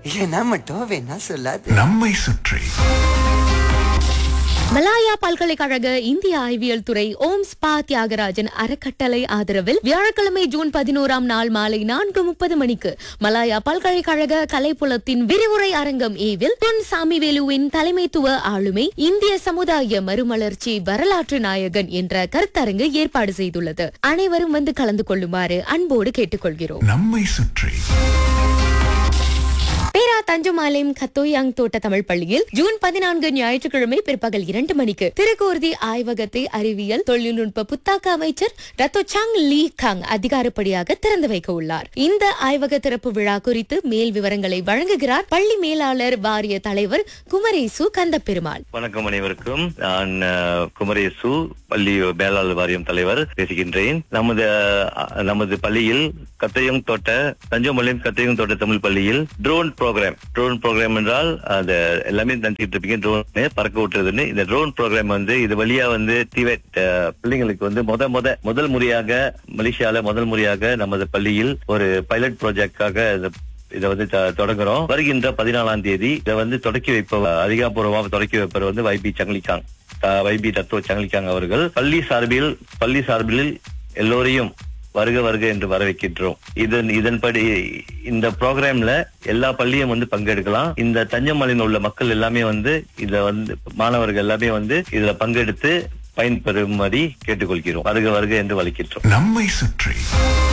ஏன்னா மட்டும் வேணா சொல்லாது நம்மை சுற்றி மலாயா பல்கலைக்கழக இந்திய அறிவியல் துறை ஓம் ஸ்பா தியாகராஜன் அறக்கட்டளை ஆதரவில் வியாழக்கிழமை ஜூன் பதினோராம் நாள் மாலை நான்கு முப்பது மணிக்கு மலாயா பல்கலைக்கழக கலைப்புலத்தின் விரிவுரை அரங்கம் ஏவில் பொன் சாமிவேலுவின் தலைமைத்துவ ஆளுமை இந்திய சமுதாய மறுமலர்ச்சி வரலாற்று நாயகன் என்ற கருத்தரங்கு ஏற்பாடு செய்துள்ளது அனைவரும் வந்து கலந்து கொள்ளுமாறு அன்போடு கேட்டுக்கொள்கிறோம் நம்மை சுற்றி பேரா தஞ்சமாலயம் கத்தோயாங் தோட்ட தமிழ் பள்ளியில் ஜூன் பதினான்கு ஞாயிற்றுக்கிழமை பிற்பகல் இரண்டு மணிக்கு திருக்கூர்தி ஆய்வகத்தை அறிவியல் தொழில்நுட்ப புத்தாக்க அமைச்சர் ரத்தோ சாங் லீ காங் அதிகாரப்படியாக திறந்து வைக்க உள்ளார் இந்த ஆய்வக திறப்பு விழா குறித்து மேல் விவரங்களை வழங்குகிறார் பள்ளி மேலாளர் வாரிய தலைவர் குமரேசு கந்தப்பெருமாள் வணக்கம் அனைவருக்கும் நான் அஹ், குமரேசு பள்ளி மேலாளர் வாரியம் தலைவர் பேசுகின்றேன் நமது அஹ், நமது பள்ளியில் கத்தையம் தோட்ட தஞ்சோமலையும் கத்தையம் தோட்ட தமிழ் பள்ளியில் ட்ரோன் ப்ரோக்ராம் ட்ரோன் ப்ரோக்ராம் என்றால் அது எல்லாமே நினைச்சிட்டு இருப்பீங்க ட்ரோன் பறக்க விட்டுறதுன்னு இந்த ட்ரோன் ப்ரோக்ராம் வந்து இது வழியா வந்து டிவெட் பிள்ளைங்களுக்கு வந்து முத முத முதல் முறையாக மலேசியால முதல் முறையாக நமது பள்ளியில் ஒரு பைலட் ப்ராஜெக்டாக இதை வந்து த- தொடங்குறோம் வருகின்ற பதினாலாம் தேதி இதை வந்து தொடக்கி வைப்பவர் அதிகாரப்பூர்வமாக தொடக்கி வைப்பவர் வந்து வைபி சங்கலிகாங் த- வைபி தத்துவ சங்கலிகாங் அவர்கள் பள்ளி சார்பில் பள்ளி சார்பில் எல்லோரையும் வருக வருக என்று வரவேற்கின்றோம் இதன் இதன்படி இந்த ப்ரோக்ராம்ல எல்லா பள்ளியும் வந்து பங்கெடுக்கலாம் இந்த தஞ்சமலையில் உள்ள மக்கள் எல்லாமே வந்து இத வந்து மாணவர்கள் எல்லாமே வந்து இதுல பங்கெடுத்து பயன்பெறும்படி கேட்டுக்கொள்கிறோம் வருக வருக என்று வலிக்கின்றோம் நம்மை சுற்றி